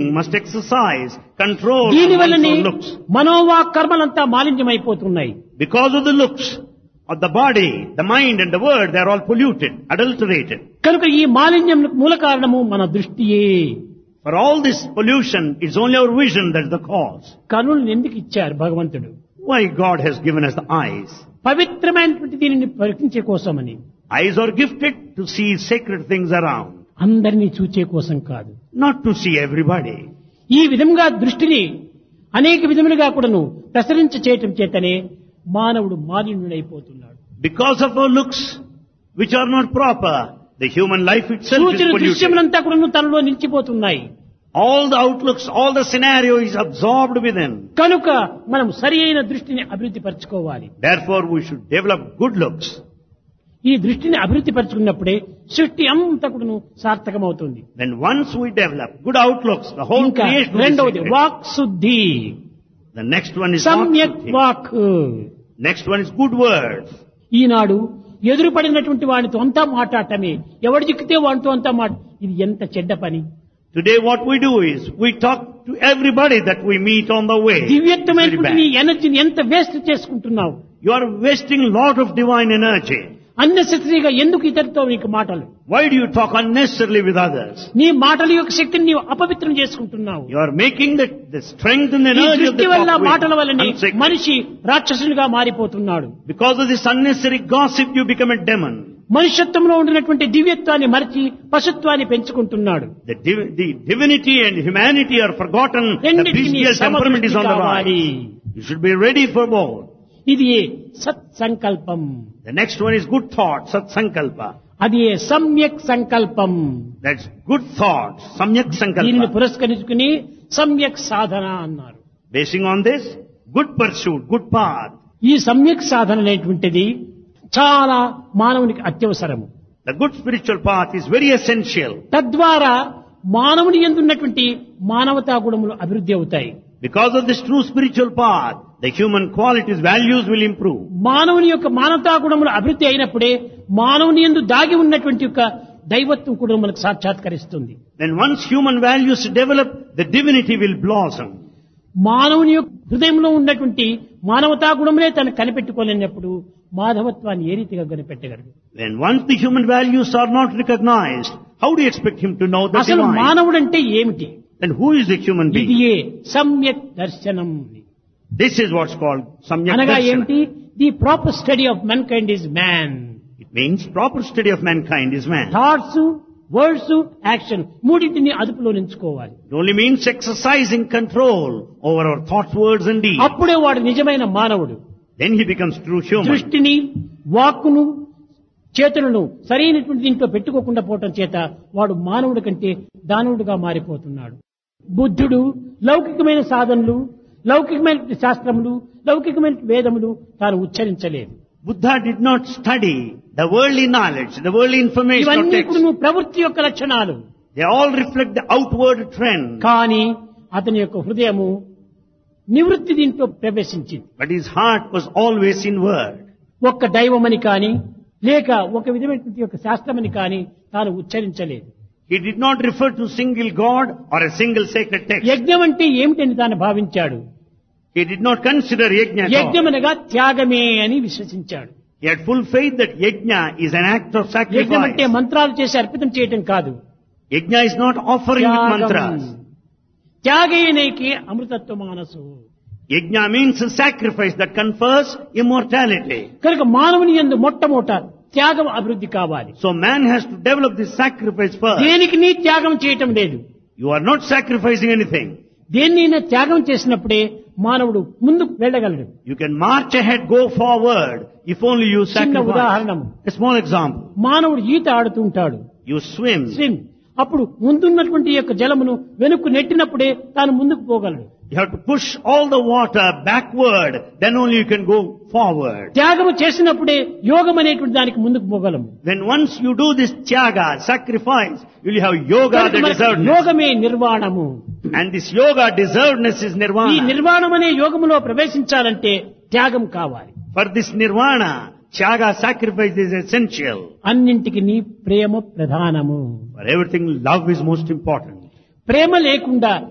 must exercise control on దీని one's వల్లనే own looks. మనోవాక్ కర్మలంతా మాలిన్యమైపోతున్నాయి Because of the looks of the body, the mind and the word, they are all polluted, adulterated. కనుక ఈ మాలిన్యం మూల కారణము మన దృష్టియే For all this pollution, it's only our vision that's the cause. కనులను ఎందుకు ఇచ్చారు భగవంతుడు Why God has given us the eyes. పవిత్రమైనటువంటి దీనిని పరికించే కోసమని Eyes are gifted to see sacred things around, అందరినీ చూచే కోసం కాదు not to see everybody. ఈ విధంగా దృష్టిని అనేక విధములుగా కూడాను ప్రసరించ చేయటం చేతనే మానవుడు మాలిన్యుడైపోతున్నాడు Because of our looks, which are not proper, the human life itself is సూచన polluted. దృశ్యములంతా కూడాను తనలో నిలిచిపోతున్నాయి All the outlooks, all the scenario is absorbed within. కనుక మనం సరి అయిన దృష్టిని అభివృద్ధి పరచుకోవాలి Therefore, we should develop good looks. ఈ దృష్టిని అభివృద్ధి పరచుకున్నప్పుడే సృష్టి అంతా కూడాను సార్థకమవుతుంది Then once we develop good outlooks, the whole ఇంకా creation will be రెండవది sacred. వాక్ శుద్ధి The next one is సమ్యక్ not వాక్ Next one is good words. ఈనాడు ఎదురుపడినటువంటి వాడితో అంతా మాట్లాడటమే ఎవడు చిక్కితే వాడితో అంతా మాట ఇది ఎంత చెడ్డ పని Today what we do is, we talk to everybody that we meet on the way. It's very దివ్యత్వమైనటువంటి నీ bad. ఎనర్జీని ఎంత వేస్ట్ చేసుకుంటున్నావు You are wasting a lot of divine energy. అన్నెసెసరీగా ఎందుకు ఇతరుతో నీకు మాటలు Why do you talk unnecessarily with others? నీ మాటల యొక్క శక్తిని నీవు అపవిత్రం చేసుకుంటున్నావు You are making the, the strength and the ఈ energy of దృష్టి the వల్ల talk మాటల with వల్లనే unsacred. మనిషి రాక్షసునిగా మారిపోతున్నాడు Because of this unnecessary gossip, you become a demon. మనుష్యత్వంలో ఉండినటువంటి దివ్యత్వాన్ని మరిచి పశుత్వాన్ని పెంచుకుంటున్నాడు The, div- the divinity and humanity are forgotten. The రెండింటినీ bestial temperament is సమదృష్టి on the కావాలి rise. You should be ready for both. ఇది సత్ సంకల్పం The next one is good thought, sat sankalpa. అది సమ్యక్ సంకల్పం That's good thought, samyak దీనిని sankalpa. పురస్కరించుకుని సమ్యక్ సాధన అన్నారు Basing on this, good pursuit, good path. ఈ సమ్యక్ సాధన అనేటువంటిది చాలా మానవునికి అత్యవసరము The good spiritual path is very essential. తద్వారా మానవుని ఎందున్నటువంటి మానవతా గుణములు అభివృద్ధి అవుతాయి Because of this true spiritual path, the human qualities, values will improve. మానవుని యొక్క మానవతా గుణములు అభివృద్ధి అయినప్పుడే మానవుని ఎందు దాగి ఉన్నటువంటి యొక్క దైవత్వం కూడా మనకు సాక్షాత్కరిస్తుంది Then once human values develop, the divinity will blossom. మానవుని యొక్క హృదయంలో ఉన్నటువంటి మానవతా గుణములే తను కనిపెట్టుకోలేనప్పుడు మాధవత్వాన్ని ఏ రీతిగా కనిపెట్టగలడు Then once the human values are not recognized, how do you expect him to know the అసలు divine? మానవుడంటే ఏమిటి Then who is the human being? ఇదియే సమ్యక్ దర్శనం This is what's called samyak అనగా darshana. ఏమిటి the proper study of mankind is man It means proper study of mankind is man. Thoughts words action మూడింటిని అదుపులో నించుకోవాలి It only means exercising control over our thoughts, words and deeds. అప్పుడే వాడు నిజమైన మానవుడు Then he becomes true human. దృష్టిని వాక్కును చేతులను సరైనటువంటి దీంట్లో పెట్టుకోకుండా పోవటం చేత వాడు మానవుడి కంటే దానవుడిగా మారిపోతున్నాడు బుద్ధుడు లౌకికమైన సాధనలు లౌకికమైన శాస్త్రములు లౌకికమైన వేదములు తాను ఉచ్చరించలేదు Buddha did not study the worldly knowledge, the worldly information or ఇవన్నీ text. కూడా ప్రవృత్తి యొక్క లక్షణాలు They all reflect the outward trend. కానీ అతని యొక్క హృదయము నివృత్తి దీంట్లో ప్రవేశించింది But his heart was always inward. ఒక్క దైవమని కాని లేక ఒక విధమైనటువంటి యొక్క శాస్త్రమని కాని తాను ఉచ్చరించలేదు He did not refer to single God or a single sacred text. యజ్ఞం అంటే ఏమిటని తాను భావించాడు He did not consider yajna at all. యజ్ఞమనగా త్యాగమే అని విశ్వసించాడు He had full faith that yajna is an act of యజ్ఞం అంటే sacrifice. మంత్రాలు చేసి అర్పితం చేయటం కాదు Yajna is not offering with త్యాగం. mantras. త్యాగేనేకి అమృతత్వ మానసు Yajna means a sacrifice that confers immortality. కనుక మానవుని ఎందు మొట్టమొదట త్యాగం అభివృద్ధి కావాలి So man has to develop this sacrifice first. దేనికి నీ త్యాగం చేయటం లేదు You are not sacrificing anything. దేన్నైనా త్యాగం చేసినప్పుడే మానవుడు ముందుకు వెళ్ళగలడు You can march ahead, go forward, if only you చిన్న sacrifice. ఉదాహరణము A small example. మానవుడు ఈత ఆడుతుంటాడు You swim. స్విమ్ అప్పుడు ముందున్నటువంటి ఈ యొక్క జలమును వెనుక్కు నెట్టినప్పుడే తాను ముందుకు పోగలడు You have to push all the water backward, then only you can go forward. త్యాగము చేసినప్పుడే యోగం అనేటువంటి దానికి ముందుకు పోగలము When once you do this tyaga, sacrifice, you'll have yoga, కనుక the మనకు deservedness. యోగమే నిర్వాణము And this yoga, deservedness is ఈ nirvana. నిర్వాణం అనే యోగములో ప్రవేశించాలంటే త్యాగం కావాలి For this nirvana, tyaga, sacrifice is essential. అన్నింటికి నీ ప్రేమ ప్రధానము For everything, love is most important. ప్రేమ లేకుండా